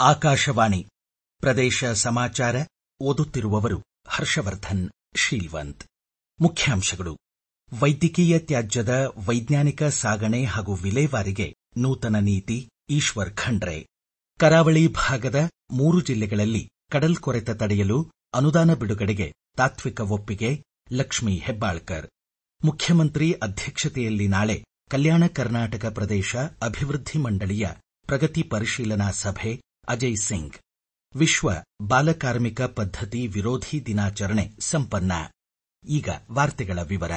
ಆಕಾಶವಾಣಿ ಪ್ರದೇಶ ಸಮಾಚಾರ ಓದುತ್ತಿರುವವರು ಹರ್ಷವರ್ಧನ್ ಶೀಲ್ವಂತ್ ಮುಖ್ಯಾಂಶಗಳು ವೈದ್ಯಕೀಯ ತ್ಯಾಜ್ಯದ ವೈಜ್ಞಾನಿಕ ಸಾಗಣೆ ಹಾಗೂ ವಿಲೇವಾರಿಗೆ ನೂತನ ನೀತಿ ಈಶ್ವರ್ ಖಂಡ್ರೆ ಕರಾವಳಿ ಭಾಗದ ಮೂರು ಜಿಲ್ಲೆಗಳಲ್ಲಿ ಕಡಲ್ಕೊರೆತ ತಡೆಯಲು ಅನುದಾನ ಬಿಡುಗಡೆಗೆ ತಾತ್ವಿಕ ಒಪ್ಪಿಗೆ ಲಕ್ಷ್ಮೀ ಹೆಬ್ಬಾಳ್ಕರ್ ಮುಖ್ಯಮಂತ್ರಿ ಅಧ್ಯಕ್ಷತೆಯಲ್ಲಿ ನಾಳೆ ಕಲ್ಯಾಣ ಕರ್ನಾಟಕ ಪ್ರದೇಶ ಅಭಿವೃದ್ಧಿ ಮಂಡಳಿಯ ಪ್ರಗತಿ ಪರಿಶೀಲನಾ ಸಭೆ ಅಜಯ್ ಸಿಂಗ್ ವಿಶ್ವ ಬಾಲಕಾರ್ಮಿಕ ಪದ್ಧತಿ ವಿರೋಧಿ ದಿನಾಚರಣೆ ಸಂಪನ್ನ ಈಗ ವಾರ್ತೆಗಳ ವಿವರ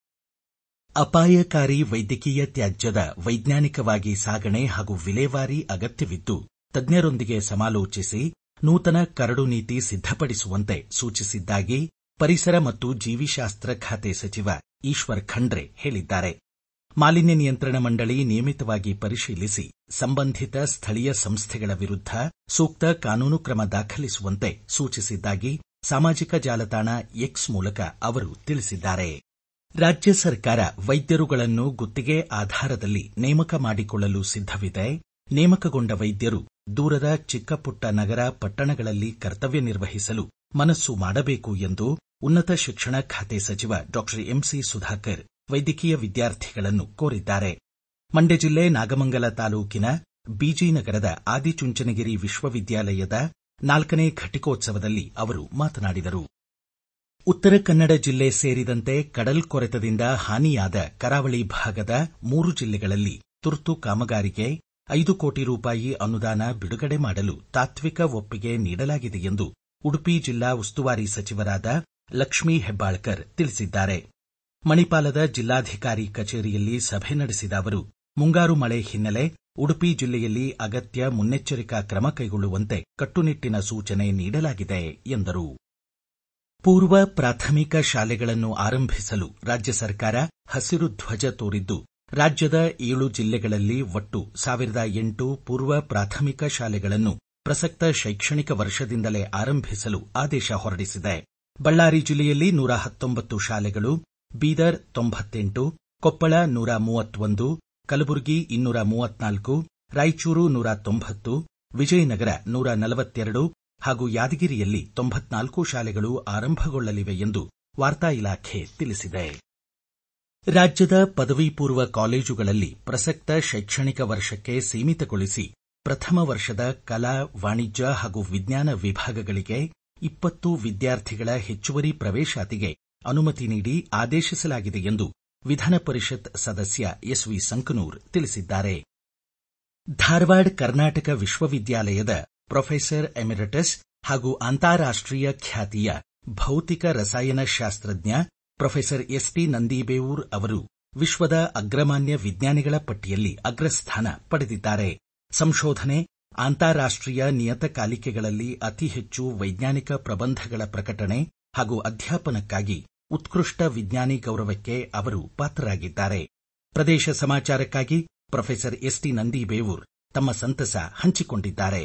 ಅಪಾಯಕಾರಿ ವೈದ್ಯಕೀಯ ತ್ಯಾಜ್ಯದ ವೈಜ್ಞಾನಿಕವಾಗಿ ಸಾಗಣೆ ಹಾಗೂ ವಿಲೇವಾರಿ ಅಗತ್ಯವಿದ್ದು ತಜ್ಞರೊಂದಿಗೆ ಸಮಾಲೋಚಿಸಿ ನೂತನ ಕರಡು ನೀತಿ ಸಿದ್ದಪಡಿಸುವಂತೆ ಸೂಚಿಸಿದ್ದಾಗಿ ಪರಿಸರ ಮತ್ತು ಜೀವಿಶಾಸ್ತ್ರ ಖಾತೆ ಸಚಿವ ಈಶ್ವರ್ ಖಂಡ್ರೆ ಹೇಳಿದ್ದಾರೆ ಮಾಲಿನ್ಯ ನಿಯಂತ್ರಣ ಮಂಡಳಿ ನಿಯಮಿತವಾಗಿ ಪರಿಶೀಲಿಸಿ ಸಂಬಂಧಿತ ಸ್ಥಳೀಯ ಸಂಸ್ಥೆಗಳ ವಿರುದ್ಧ ಸೂಕ್ತ ಕಾನೂನು ಕ್ರಮ ದಾಖಲಿಸುವಂತೆ ಸೂಚಿಸಿದ್ದಾಗಿ ಸಾಮಾಜಿಕ ಜಾಲತಾಣ ಎಕ್ಸ್ ಮೂಲಕ ಅವರು ತಿಳಿಸಿದ್ದಾರೆ ರಾಜ್ಯ ಸರ್ಕಾರ ವೈದ್ಯರುಗಳನ್ನು ಗುತ್ತಿಗೆ ಆಧಾರದಲ್ಲಿ ನೇಮಕ ಮಾಡಿಕೊಳ್ಳಲು ಸಿದ್ದವಿದೆ ನೇಮಕಗೊಂಡ ವೈದ್ಯರು ದೂರದ ಚಿಕ್ಕಪುಟ್ಟ ನಗರ ಪಟ್ಟಣಗಳಲ್ಲಿ ಕರ್ತವ್ಯ ನಿರ್ವಹಿಸಲು ಮನಸ್ಸು ಮಾಡಬೇಕು ಎಂದು ಉನ್ನತ ಶಿಕ್ಷಣ ಖಾತೆ ಸಚಿವ ಡಾ ಎಂಸಿ ಸುಧಾಕರ್ ವೈದ್ಯಕೀಯ ವಿದ್ಯಾರ್ಥಿಗಳನ್ನು ಕೋರಿದ್ದಾರೆ ಮಂಡ್ಯ ಜಿಲ್ಲೆ ನಾಗಮಂಗಲ ತಾಲೂಕಿನ ಬಿಜಿನಗರದ ಆದಿಚುಂಚನಗಿರಿ ವಿಶ್ವವಿದ್ಯಾಲಯದ ನಾಲ್ಕನೇ ಘಟಿಕೋತ್ಸವದಲ್ಲಿ ಅವರು ಮಾತನಾಡಿದರು ಉತ್ತರ ಕನ್ನಡ ಜಿಲ್ಲೆ ಸೇರಿದಂತೆ ಕಡಲ್ಕೊರೆತದಿಂದ ಹಾನಿಯಾದ ಕರಾವಳಿ ಭಾಗದ ಮೂರು ಜಿಲ್ಲೆಗಳಲ್ಲಿ ತುರ್ತು ಕಾಮಗಾರಿಗೆ ಐದು ಕೋಟಿ ರೂಪಾಯಿ ಅನುದಾನ ಬಿಡುಗಡೆ ಮಾಡಲು ತಾತ್ವಿಕ ಒಪ್ಪಿಗೆ ನೀಡಲಾಗಿದೆ ಎಂದು ಉಡುಪಿ ಜಿಲ್ಲಾ ಉಸ್ತುವಾರಿ ಸಚಿವರಾದ ಲಕ್ಷ್ಮೀ ಹೆಬ್ಬಾಳ್ಕರ್ ತಿಳಿಸಿದ್ದಾರೆ ಮಣಿಪಾಲದ ಜಿಲ್ಲಾಧಿಕಾರಿ ಕಚೇರಿಯಲ್ಲಿ ಸಭೆ ನಡೆಸಿದ ಅವರು ಮುಂಗಾರು ಮಳೆ ಹಿನ್ನೆಲೆ ಉಡುಪಿ ಜಿಲ್ಲೆಯಲ್ಲಿ ಅಗತ್ಯ ಮುನ್ನೆಚ್ಚರಿಕಾ ಕ್ರಮ ಕೈಗೊಳ್ಳುವಂತೆ ಕಟ್ಟುನಿಟ್ಟಿನ ಸೂಚನೆ ನೀಡಲಾಗಿದೆ ಎಂದರು ಪೂರ್ವ ಪ್ರಾಥಮಿಕ ಶಾಲೆಗಳನ್ನು ಆರಂಭಿಸಲು ರಾಜ್ಯ ಸರ್ಕಾರ ಹಸಿರು ಧ್ವಜ ತೋರಿದ್ದು ರಾಜ್ಯದ ಏಳು ಜಿಲ್ಲೆಗಳಲ್ಲಿ ಒಟ್ಟು ಸಾವಿರದ ಎಂಟು ಪೂರ್ವ ಪ್ರಾಥಮಿಕ ಶಾಲೆಗಳನ್ನು ಪ್ರಸಕ್ತ ಶೈಕ್ಷಣಿಕ ವರ್ಷದಿಂದಲೇ ಆರಂಭಿಸಲು ಆದೇಶ ಹೊರಡಿಸಿದೆ ಬಳ್ಳಾರಿ ಜಿಲ್ಲೆಯಲ್ಲಿ ನೂರ ಹತ್ತೊಂಬತ್ತು ಶಾಲೆಗಳು ಬೀದರ್ ತೊಂಬತ್ತೆಂಟು ಕೊಪ್ಪಳ ನೂರ ಮೂವತ್ತೊಂದು ಕಲಬುರಗಿ ಇನ್ನೂರ ಮೂವತ್ನಾಲ್ಕು ರಾಯಚೂರು ನೂರ ತೊಂಬತ್ತು ವಿಜಯನಗರ ನೂರ ನಲವತ್ತೆರಡು ಹಾಗೂ ಯಾದಗಿರಿಯಲ್ಲಿ ತೊಂಬತ್ನಾಲ್ಕು ಶಾಲೆಗಳು ಆರಂಭಗೊಳ್ಳಲಿವೆ ಎಂದು ವಾರ್ತಾ ಇಲಾಖೆ ತಿಳಿಸಿದೆ ರಾಜ್ಯದ ಪದವಿ ಪೂರ್ವ ಕಾಲೇಜುಗಳಲ್ಲಿ ಪ್ರಸಕ್ತ ಶೈಕ್ಷಣಿಕ ವರ್ಷಕ್ಕೆ ಸೀಮಿತಗೊಳಿಸಿ ಪ್ರಥಮ ವರ್ಷದ ಕಲಾ ವಾಣಿಜ್ಯ ಹಾಗೂ ವಿಜ್ಞಾನ ವಿಭಾಗಗಳಿಗೆ ಇಪ್ಪತ್ತು ವಿದ್ಯಾರ್ಥಿಗಳ ಹೆಚ್ಚುವರಿ ಪ್ರವೇಶಾತಿಗೆ ಅನುಮತಿ ನೀಡಿ ಆದೇಶಿಸಲಾಗಿದೆ ಎಂದು ವಿಧಾನ ಪರಿಷತ್ ಸದಸ್ಯ ಎಸ್ವಿ ಸಂಕನೂರ್ ತಿಳಿಸಿದ್ದಾರೆ ಧಾರವಾಡ ಕರ್ನಾಟಕ ವಿಶ್ವವಿದ್ಯಾಲಯದ ಪ್ರೊಫೆಸರ್ ಎಮಿರಟಸ್ ಹಾಗೂ ಅಂತಾರಾಷ್ಟೀಯ ಖ್ಯಾತಿಯ ಭೌತಿಕ ರಸಾಯನಶಾಸ್ತ್ರಜ್ಞ ಪ್ರೊಫೆಸರ್ ಎಸ್ಟಿ ನಂದಿಬೇವೂರ್ ಅವರು ವಿಶ್ವದ ಅಗ್ರಮಾನ್ಯ ವಿಜ್ಞಾನಿಗಳ ಪಟ್ಟಿಯಲ್ಲಿ ಅಗ್ರಸ್ಥಾನ ಪಡೆದಿದ್ದಾರೆ ಸಂಶೋಧನೆ ಅಂತಾರಾಷ್ಟೀಯ ನಿಯತಕಾಲಿಕೆಗಳಲ್ಲಿ ಅತಿ ಹೆಚ್ಚು ವೈಜ್ಞಾನಿಕ ಪ್ರಬಂಧಗಳ ಪ್ರಕಟಣೆ ಹಾಗೂ ಅಧ್ಯಾಪನಕ್ಕಾಗಿ ಉತ್ಕೃಷ್ಟ ವಿಜ್ಞಾನಿ ಗೌರವಕ್ಕೆ ಅವರು ಪಾತ್ರರಾಗಿದ್ದಾರೆ ಪ್ರದೇಶ ಸಮಾಚಾರಕ್ಕಾಗಿ ಪ್ರೊಫೆಸರ್ ಎಸ್ಟಿ ನಂದಿಬೇವೂರ್ ತಮ್ಮ ಸಂತಸ ಹಂಚಿಕೊಂಡಿದ್ದಾರೆ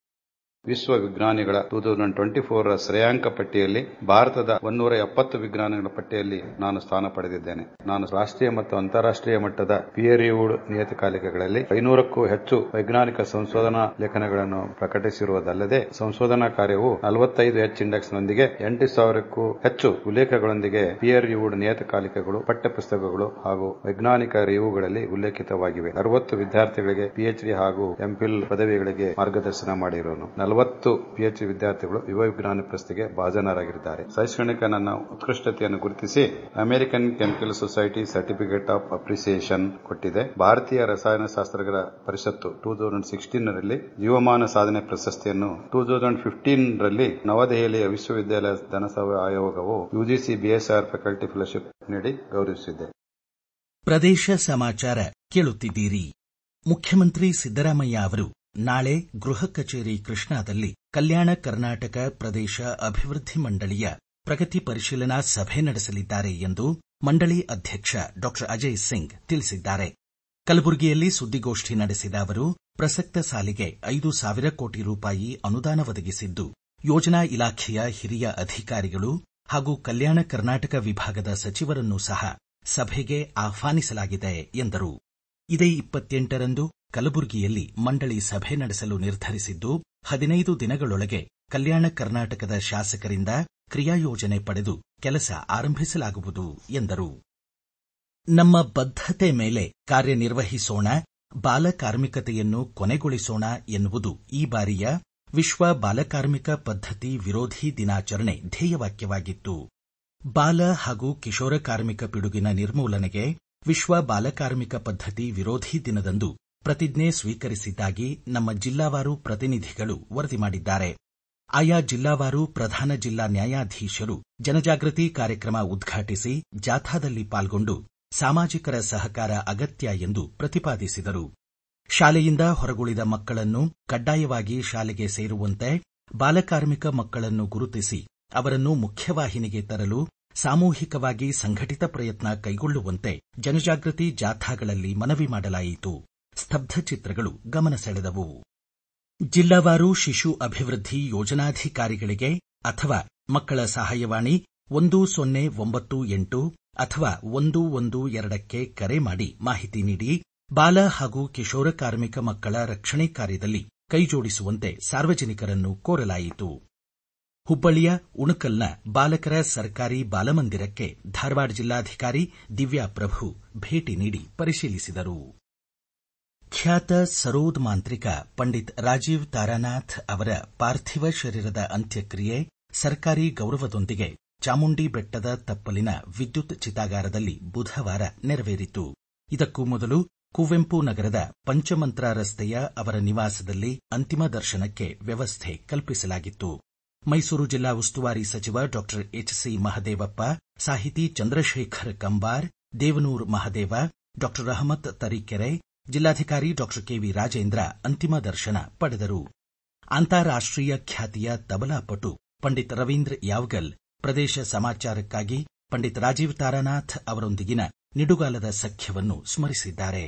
ವಿಶ್ವ ವಿಜ್ಞಾನಿಗಳ ಟೂ ತೌಸಂಡ್ ಟ್ವೆಂಟಿ ಫೋರ್ ಶ್ರೇಯಾಂಕ ಪಟ್ಟಿಯಲ್ಲಿ ಭಾರತದ ಒನ್ನೂರ ಎಪ್ಪತ್ತು ವಿಜ್ಞಾನಿಗಳ ಪಟ್ಟಿಯಲ್ಲಿ ನಾನು ಸ್ಥಾನ ಪಡೆದಿದ್ದೇನೆ ನಾನು ರಾಷ್ಟ್ರೀಯ ಮತ್ತು ಅಂತಾರಾಷ್ಟೀಯ ಮಟ್ಟದ ಪಿಯರ್ ರಿವ್ಯೂಡ್ ನಿಯತಕಾಲಿಕೆಗಳಲ್ಲಿ ಐನೂರಕ್ಕೂ ಹೆಚ್ಚು ವೈಜ್ಞಾನಿಕ ಸಂಶೋಧನಾ ಲೇಖನಗಳನ್ನು ಪ್ರಕಟಿಸಿರುವುದಲ್ಲದೆ ಸಂಶೋಧನಾ ಕಾರ್ಯವು ನಲವತ್ತೈದು ಎಚ್ ಇಂಡೆಕ್ಸ್ನೊಂದಿಗೆ ಎಂಟು ಸಾವಿರಕ್ಕೂ ಹೆಚ್ಚು ಉಲ್ಲೇಖಗಳೊಂದಿಗೆ ಪಿಯರ್ ರಿವ್ಯೂಡ್ ನಿಯತಕಾಲಿಕೆಗಳು ಪಠ್ಯಪುಸ್ತಕಗಳು ಹಾಗೂ ವೈಜ್ಞಾನಿಕ ರಿವ್ಯೂಗಳಲ್ಲಿ ಉಲ್ಲೇಖಿತವಾಗಿವೆ ಅರವತ್ತು ವಿದ್ಯಾರ್ಥಿಗಳಿಗೆ ಪಿಎಚ್ಡಿ ಹಾಗೂ ಎಂಫಿಲ್ ಪದವಿಗಳಿಗೆ ಮಾರ್ಗದರ್ಶನ ಮಾಡಿರುವನು ನಲವತ್ತು ಪಿಎಚ್ಡಿ ವಿದ್ಯಾರ್ಥಿಗಳು ಯುವ ವಿಜ್ಞಾನ ಪ್ರಶಸ್ತಿಗೆ ಭಾಜನರಾಗಿದ್ದಾರೆ ಶೈಕ್ಷಣಿಕ ನನ್ನ ಉತ್ಕೃಷ್ಟತೆಯನ್ನು ಗುರುತಿಸಿ American chemical society certificate of appreciation ಕೊಟ್ಟಿದೆ ಭಾರತೀಯ ರಸಾಯನಶಾಸ್ತ್ರಜ್ಞರ ಪರಿಷತ್ತು ಟೂ ತೌಸಂಡ್ ಸಿಕ್ಸ್ಟೀನ್ ರಲ್ಲಿ ಜೀವಮಾನ ಸಾಧನೆ ಪ್ರಶಸ್ತಿಯನ್ನು ಟೂ ತೌಸಂಡ್ ಫಿಫ್ಟೀನ್ ರಲ್ಲಿ ನವದೆಹಲಿಯ ವಿಶ್ವವಿದ್ಯಾಲಯ ಧನಸಭಾ ಆಯೋಗವು ಯುಜಿಸಿ ಬಿಎಸ್ಆರ್ ಫ್ಯಾಕಲ್ಟಿ ಫೆಲೋಶಿಪ್ ನೀಡಿ ಗೌರವಿಸಿದೆ ಪ್ರದೇಶ ಸಮಾಚಾರ ಕೇಳುತ್ತಿದ್ದೀರಿ ಮುಖ್ಯಮಂತ್ರಿ ಸಿದ್ದರಾಮಯ್ಯ ಅವರು ನಾಳೆ ಗೃಹ ಕಚೇರಿ ಕೃಷ್ಣಾದಲ್ಲಿ ಕಲ್ಯಾಣ ಕರ್ನಾಟಕ ಪ್ರದೇಶ ಅಭಿವೃದ್ಧಿ ಮಂಡಳಿಯ ಪ್ರಗತಿ ಪರಿಶೀಲನಾ ಸಭೆ ನಡೆಸಲಿದ್ದಾರೆ ಎಂದು ಮಂಡಳಿ ಅಧ್ಯಕ್ಷ ಡಾ ಅಜಯ್ ಸಿಂಗ್ ತಿಳಿಸಿದ್ದಾರೆ ಕಲಬುರಗಿಯಲ್ಲಿ ಸುದ್ದಿಗೋಷ್ಠಿ ನಡೆಸಿದ ಅವರು ಪ್ರಸಕ್ತ ಸಾಲಿಗೆ ಐದು ಸಾವಿರ ಕೋಟಿ ರೂಪಾಯಿ ಅನುದಾನ ಒದಗಿಸಿದ್ದು ಯೋಜನಾ ಇಲಾಖೆಯ ಹಿರಿಯ ಅಧಿಕಾರಿಗಳು ಹಾಗೂ ಕಲ್ಯಾಣ ಕರ್ನಾಟಕ ವಿಭಾಗದ ಸಚಿವರನ್ನೂ ಸಹ ಸಭೆಗೆ ಆಹ್ವಾನಿಸಲಾಗಿದೆ ಎಂದರು ಇದೇ ಇಪ್ಪತ್ತೆಂಟರಂದು ಕಲಬುರಗಿಯಲ್ಲಿ ಮಂಡಳಿ ಸಭೆ ನಡೆಸಲು ನಿರ್ಧರಿಸಿದ್ದು ಹದಿನೈದು ದಿನಗಳೊಳಗೆ ಕಲ್ಯಾಣ ಕರ್ನಾಟಕದ ಶಾಸಕರಿಂದ ಕ್ರಿಯಾಯೋಜನೆ ಪಡೆದು ಕೆಲಸ ಆರಂಭಿಸಲಾಗುವುದು ಎಂದರು ನಮ್ಮ ಬದ್ಧತೆ ಮೇಲೆ ಕಾರ್ಯನಿರ್ವಹಿಸೋಣ ಬಾಲಕಾರ್ಮಿಕತೆಯನ್ನು ಕೊನೆಗೊಳಿಸೋಣ ಎನ್ನುವುದು ಈ ಬಾರಿಯ ವಿಶ್ವ ಬಾಲಕಾರ್ಮಿಕ ಪದ್ಧತಿ ವಿರೋಧಿ ದಿನಾಚರಣೆ ಧ್ಯೇಯವಾಕ್ಯವಾಗಿತ್ತು ಬಾಲ ಹಾಗೂ ಕಿಶೋರ ಕಾರ್ಮಿಕ ಪಿಡುಗಿನ ನಿರ್ಮೂಲನೆಗೆ ವಿಶ್ವ ಬಾಲಕಾರ್ಮಿಕ ಪದ್ಧತಿ ವಿರೋಧಿ ದಿನದಂದು ಪ್ರತಿಜ್ಞೆ ಸ್ವೀಕರಿಸಿದ್ದಾಗಿ ನಮ್ಮ ಜಿಲ್ಲಾವಾರು ಪ್ರತಿನಿಧಿಗಳು ವರದಿ ಮಾಡಿದ್ದಾರೆ ಆಯಾ ಜಿಲ್ಲಾವಾರು ಪ್ರಧಾನ ಜಿಲ್ಲಾ ನ್ಯಾಯಾಧೀಶರು ಜನಜಾಗೃತಿ ಕಾರ್ಯಕ್ರಮ ಉದ್ಘಾಟಿಸಿ ಜಾಥಾದಲ್ಲಿ ಪಾಲ್ಗೊಂಡು ಸಾಮಾಜಿಕರ ಸಹಕಾರ ಅಗತ್ಯ ಎಂದು ಪ್ರತಿಪಾದಿಸಿದರು ಶಾಲೆಯಿಂದ ಹೊರಗುಳಿದ ಮಕ್ಕಳನ್ನು ಕಡ್ಡಾಯವಾಗಿ ಶಾಲೆಗೆ ಸೇರುವಂತೆ ಬಾಲಕಾರ್ಮಿಕ ಮಕ್ಕಳನ್ನು ಗುರುತಿಸಿ ಅವರನ್ನು ಮುಖ್ಯವಾಹಿನಿಗೆ ತರಲು ಸಾಮೂಹಿಕವಾಗಿ ಸಂಘಟಿತ ಪ್ರಯತ್ನ ಕೈಗೊಳ್ಳುವಂತೆ ಜನಜಾಗೃತಿ ಜಾಥಾಗಳಲ್ಲಿ ಮನವಿ ಮಾಡಲಾಯಿತು ಸ್ತಬ್ಧ ಚಿತ್ರಗಳು ಗಮನ ಸೆಳೆದವು ಜಿಲ್ಲಾವಾರು ಶಿಶು ಅಭಿವೃದ್ಧಿ ಯೋಜನಾಧಿಕಾರಿಗಳಿಗೆ ಅಥವಾ ಮಕ್ಕಳ ಸಹಾಯವಾಣಿ ಒಂದು ಸೊನ್ನೆ ಒಂಬತ್ತು ಎಂಟು ಅಥವಾ ಒಂದು ಒಂದು ಎರಡಕ್ಕೆ ಕರೆ ಮಾಡಿ ಮಾಹಿತಿ ನೀಡಿ ಬಾಲ ಹಾಗೂ ಕಿಶೋರ ಕಾರ್ಮಿಕ ಮಕ್ಕಳ ರಕ್ಷಣೆ ಕಾರ್ಯದಲ್ಲಿ ಕೈಜೋಡಿಸುವಂತೆ ಸಾರ್ವಜನಿಕರನ್ನು ಕೋರಲಾಯಿತು ಹುಬ್ಬಳ್ಳಿಯ ಉಣಕಲ್ನ ಬಾಲಕರ ಸರ್ಕಾರಿ ಬಾಲಮಂದಿರಕ್ಕೆ ಧಾರವಾಡ ಜಿಲ್ಲಾಧಿಕಾರಿ ದಿವ್ಯಾ ಪ್ರಭು ಭೇಟಿ ನೀಡಿ ಪರಿಶೀಲಿಸಿದರು ಖ್ಯಾತ ಸರೋದ್ ಮಾಂತ್ರಿಕ ಪಂಡಿತ್ ರಾಜೀವ್ ತಾರಾನಾಥ್ ಅವರ ಪಾರ್ಥಿವ ಶರೀರದ ಅಂತ್ಯಕ್ರಿಯೆ ಸರ್ಕಾರಿ ಗೌರವದೊಂದಿಗೆ ಚಾಮುಂಡಿ ಬೆಟ್ಟದ ತಪ್ಪಲಿನ ವಿದ್ಯುತ್ ಚಿತಾಗಾರದಲ್ಲಿ ಬುಧವಾರ ನೆರವೇರಿತು ಇದಕ್ಕೂ ಮೊದಲು ಕುವೆಂಪು ನಗರದ ಪಂಚಮಂತ್ರ ರಸ್ತೆಯ ಅವರ ನಿವಾಸದಲ್ಲಿ ಅಂತಿಮ ದರ್ಶನಕ್ಕೆ ವ್ಯವಸ್ಥೆ ಕಲ್ಪಿಸಲಾಗಿತ್ತು ಮೈಸೂರು ಜಿಲ್ಲಾ ಉಸ್ತುವಾರಿ ಸಚಿವ ಡಾ ಎಚ್ಸಿ ಮಹದೇವಪ್ಪ ಸಾಹಿತಿ ಚಂದ್ರಶೇಖರ್ ಕಂಬಾರ್ ದೇವನೂರ್ ಮಹದೇವ ಡಾ ರಹಮತ್ ತರೀಕೆರೆ ಜಿಲ್ಲಾಧಿಕಾರಿ ಡಾ ಕೆವಿ ರಾಜೇಂದ್ರ ಅಂತಿಮ ದರ್ಶನ ಪಡೆದರು ಅಂತಾರಾಷ್ಟೀಯ ಖ್ಯಾತಿಯ ತಬಲಾಪಟು ಪಂಡಿತ್ ರವೀಂದ್ರ ಯಾವಗಲ್ ಪ್ರದೇಶ ಸಮಾಚಾರಕ್ಕಾಗಿ ಪಂಡಿತ್ ರಾಜೀವ್ ತಾರಾನಾಥ್ ಅವರೊಂದಿಗಿನ ನಿಡುಗಾಲದ ಸಖ್ಯವನ್ನು ಸ್ಮರಿಸಿದ್ದಾರೆ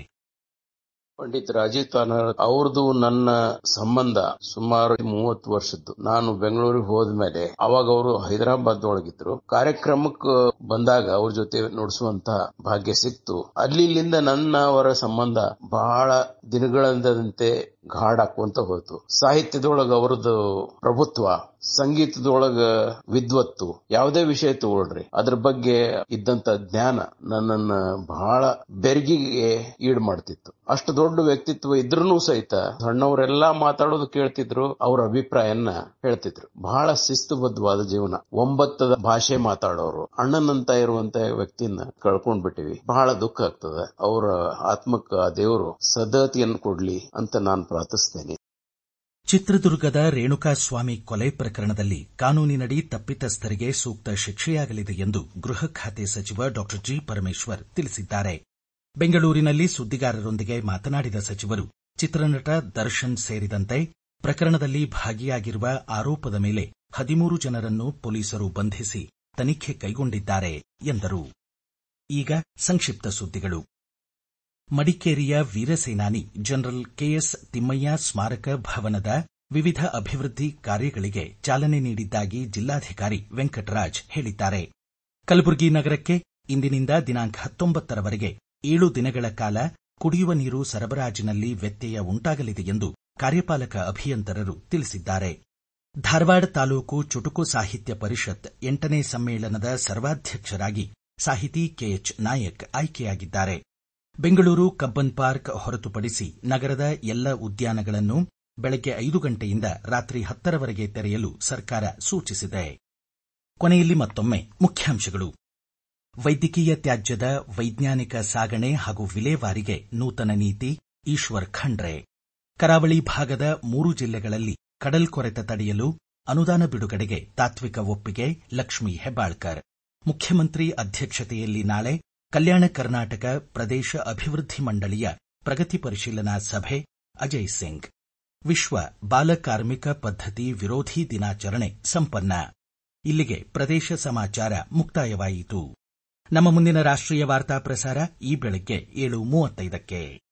ಪಂಡಿತ್ ರಾಜೀವ್ ತಾರಾನಾಥ್ ಅವ್ರದ್ದು ನನ್ನ ಸಂಬಂಧ ಸುಮಾರು ಮೂವತ್ತು ವರ್ಷದ್ದು ನಾನು ಬೆಂಗಳೂರಿಗೆ ಹೋದ್ಮೇಲೆ ಅವಾಗ ಅವರು ಹೈದರಾಬಾದ್ ಒಳಗಿದ್ರು ಕಾರ್ಯಕ್ರಮಕ್ಕೆ ಬಂದಾಗ ಅವ್ರ ಜೊತೆ ನುಡಿಸುವಂತ ಭಾಗ್ಯ ಸಿಕ್ತು ಅಲ್ಲಿಂದ ನನ್ನ ಅವರ ಸಂಬಂಧ ಬಹಳ ದಿನಗಳಂದಂತೆ ಗಾಢಾಕುವಂತ ಹೋಯ್ತು ಸಾಹಿತ್ಯದೊಳಗ ಅವರದ್ದು ಪ್ರಭುತ್ವ ಸಂಗೀತದೊಳಗ ವಿದ್ವತ್ತು ಯಾವುದೇ ವಿಷಯ ತಗೊಳ್ರಿ ಅದ್ರ ಬಗ್ಗೆ ಇದ್ದಂತ ಜ್ಞಾನ ನನ್ನನ್ನ ಬಹಳ ಬೆರಗಿಗೆ ಈಡ್ ಮಾಡ್ತಿತ್ತು ಅಷ್ಟು ದೊಡ್ಡ ವ್ಯಕ್ತಿತ್ವ ಇದ್ರೂ ಸಹಿತ ಸಣ್ಣವರೆಲ್ಲಾ ಮಾತಾಡೋದು ಕೇಳ್ತಿದ್ರು ಅವ್ರ ಅಭಿಪ್ರಾಯನ್ನ ಹೇಳ್ತಿದ್ರು ಬಹಳ ಶಿಸ್ತುಬದ್ಧವಾದ ಜೀವನ ಒಂಬತ್ತದ ಭಾಷೆ ಮಾತಾಡೋರು ಅಣ್ಣನಂತ ಇರುವಂತ ವ್ಯಕ್ತಿನ ಕಳ್ಕೊಂಡ್ ಬಿಟ್ಟಿವಿ ಬಹಳ ದುಃಖ ಆಗ್ತದೆ ಅವರ ಆತ್ಮಕ್ಕ ದೇವರು ಸದತಿಯನ್ನು ಕೊಡ್ಲಿ ಅಂತ ನಾನು ಪ್ರಾರ್ಥಿಸ್ತೇನೆ ಚಿತ್ರದುರ್ಗದ ರೇಣುಕಾಸ್ವಾಮಿ ಕೊಲೆ ಪ್ರಕರಣದಲ್ಲಿ ಕಾನೂನಿನಡಿ ತಪ್ಪಿತಸ್ಥರಿಗೆ ಸೂಕ್ತ ಶಿಕ್ಷೆಯಾಗಲಿದೆ ಎಂದು ಗೃಹ ಖಾತೆ ಸಚಿವ ಡಾ ಜಿ ಪರಮೇಶ್ವರ್ ತಿಳಿಸಿದ್ದಾರೆ ಬೆಂಗಳೂರಿನಲ್ಲಿ ಸುದ್ದಿಗಾರರೊಂದಿಗೆ ಮಾತನಾಡಿದ ಸಚಿವರು ಚಿತ್ರನಟ ದರ್ಶನ್ ಸೇರಿದಂತೆ ಪ್ರಕರಣದಲ್ಲಿ ಭಾಗಿಯಾಗಿರುವ ಆರೋಪದ ಮೇಲೆ ಹದಿಮೂರು ಜನರನ್ನು ಪೊಲೀಸರು ಬಂಧಿಸಿ ತನಿಖೆ ಕೈಗೊಂಡಿದ್ದಾರೆ ಎಂದರು ಈಗ ಸಂಕ್ಷಿಪ್ತ ಸುದ್ದಿಗಳು ಮಡಿಕೇರಿಯ ವೀರಸೇನಾನಿ ಜನರಲ್ ಕೆಎಸ್ ತಿಮ್ಮಯ್ಯ ಸ್ಮಾರಕ ಭವನದ ವಿವಿಧ ಅಭಿವೃದ್ಧಿ ಕಾರ್ಯಗಳಿಗೆ ಚಾಲನೆ ನೀಡಿದ್ದಾಗಿ ಜಿಲ್ಲಾಧಿಕಾರಿ ವೆಂಕಟರಾಜ್ ಹೇಳಿದ್ದಾರೆ ಕಲಬುರಗಿ ನಗರಕ್ಕೆ ಇಂದಿನಿಂದ ದಿನಾಂಕ ಹತ್ತೊಂಬತ್ತರವರೆಗೆ ಏಳು ದಿನಗಳ ಕಾಲ ಕುಡಿಯುವ ನೀರು ಸರಬರಾಜಿನಲ್ಲಿ ವ್ಯತ್ಯಯ ಉಂಟಾಗಲಿದೆ ಎಂದು ಕಾರ್ಯಪಾಲಕ ಅಭಿಯಂತರರು ತಿಳಿಸಿದ್ದಾರೆ ಧಾರವಾಡ ತಾಲೂಕು ಚುಟುಕು ಸಾಹಿತ್ಯ ಪರಿಷತ್ ಎಂಟನೇ ಸಮ್ಮೇಳನದ ಸರ್ವಾಧ್ಯಕ್ಷರಾಗಿ ಸಾಹಿತಿ ಕೆಎಚ್ ನಾಯಕ್ ಆಯ್ಕೆಯಾಗಿದ್ದಾರೆ ಬೆಂಗಳೂರು ಕಬ್ಬನ್ ಪಾರ್ಕ್ ಹೊರತುಪಡಿಸಿ ನಗರದ ಎಲ್ಲ ಉದ್ಯಾನಗಳನ್ನು ಬೆಳಗ್ಗೆ ಐದು ಗಂಟೆಯಿಂದ ರಾತ್ರಿ ಹತ್ತರವರೆಗೆ ತೆರೆಯಲು ಸರ್ಕಾರ ಸೂಚಿಸಿದೆ ಕೊನೆಯಲ್ಲಿ ಮತ್ತೊಮ್ಮೆ ಮುಖ್ಯಾಂಶಗಳು ವೈದ್ಯಕೀಯ ತ್ಯಾಜ್ಯದ ವೈಜ್ಞಾನಿಕ ಸಾಗಣೆ ಹಾಗೂ ವಿಲೇವಾರಿಗೆ ನೂತನ ನೀತಿ ಈಶ್ವರ್ ಖಂಡ್ರೆ ಕರಾವಳಿ ಭಾಗದ ಮೂರು ಜಿಲ್ಲೆಗಳಲ್ಲಿ ಕಡಲ್ಕೊರೆತ ತಡೆಯಲು ಅನುದಾನ ಬಿಡುಗಡೆಗೆ ತಾತ್ವಿಕ ಒಪ್ಪಿಗೆ ಲಕ್ಷ್ಮೀ ಹೆಬ್ಬಾಳ್ಕರ್ ಮುಖ್ಯಮಂತ್ರಿ ಅಧ್ಯಕ್ಷತೆಯಲ್ಲಿ ನಾಳೆ ಕಲ್ಯಾಣ ಕರ್ನಾಟಕ ಪ್ರದೇಶ ಅಭಿವೃದ್ಧಿ ಮಂಡಳಿಯ ಪ್ರಗತಿ ಪರಿಶೀಲನಾ ಸಭೆ ಅಜಯ್ ಸಿಂಗ್ ವಿಶ್ವ ಬಾಲಕಾರ್ಮಿಕ ಪದ್ಧತಿ ವಿರೋಧಿ ದಿನಾಚರಣೆ ಸಂಪನ್ನ ಇಲ್ಲಿಗೆ ಪ್ರದೇಶ ಸಮಾಚಾರ ಮುಕ್ತಾಯವಾಯಿತು ನಮ್ಮ ಮುಂದಿನ ರಾಷ್ಟ್ರೀಯ ವಾರ್ತಾ ಪ್ರಸಾರ ಈ ಬೆಳಗ್ಗೆ ಏಳು ಮೂವತ್ತೈದಕ್ಕೆ